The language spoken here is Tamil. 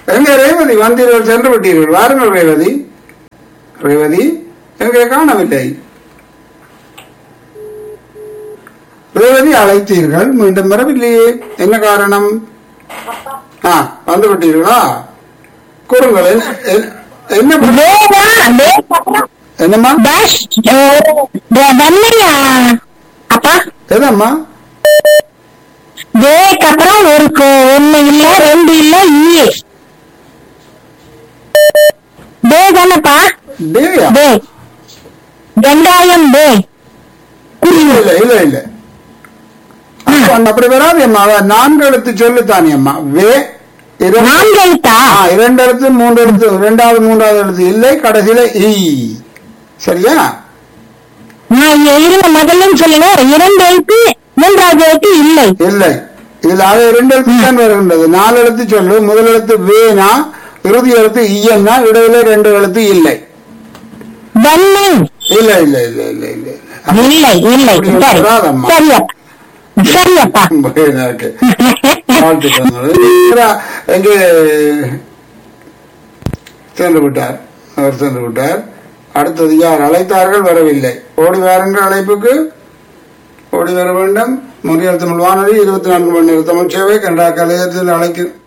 எங்க ரேவதி வந்தீர்கள் சென்று விட்டீர்கள் வாருங்கள் ரேவதி ரேவதி எங்கே காணவில்லை ரேவதி அழைத்தீர்கள் மீண்டும் வரவில்லையே என்ன காரணம் ஆ வந்து விட்டீர்களா கூறுங்கள் என்ன- என்ன- என்ன ப- வேதா வேதா என்னம்மா டேஷ் வெள்ளையா அப்பா எதம்மா வேக்கு அப்புறம் ஒரு கு- ஒண்ணு இல்ல ரெண்டு இல்ல இல்லையே பே தானப்பா டேயா பே வெங்காயம் பே இல்ல இல்ல இல்ல இல்ல அப்ப அப்படி வராது அம்மா அதான் நான்கு எழுத்து சொல்லுத்தானே அம்மா வே இர- நான்கு எழுத்தா ஆ, இரண்டு எழுத்து மூன்று எழுத்து இரண்டாவது மூன்றாவது எழுத்து இல்லை கடைசியில ஈ சரியா நான் இருந்த முதல்ல சொல்லுங்க இரண்டு எழுத்து மூன்றாவது எழுத்து இல்லை இல்லை இதுல அது இரண்டு எழுத்து தான் வருகின்றது நாலு எழுத்து சொல்லு முதல் எழுத்து வேனா இறுதி எழுத்து ஈயன்னா இடையில ரெண்டு எழுத்து இல்லை வெண்ணை இல்ல இல்ல இல்ல இல்ல இல்ல இல்லை இல்லை அப்படி சரி வராதம்மா. சரியப்பா சரியப்பா ஓகே வாழ்த்துக்கள். எங்கே சென்று விட்டார் அவர் சென்று விட்டார் அடுத்தது யார் அழைத்தார்கள் வரவில்லை ஓடி வாருங்கள் அழைப்புக்கு ஓடி வர வேண்டும் முறியல் தமிழ் வானொலி இருபத்தி நான்கு மணி நேர தமிழ் சேவை கனடா கலையத்தில் அழைக்க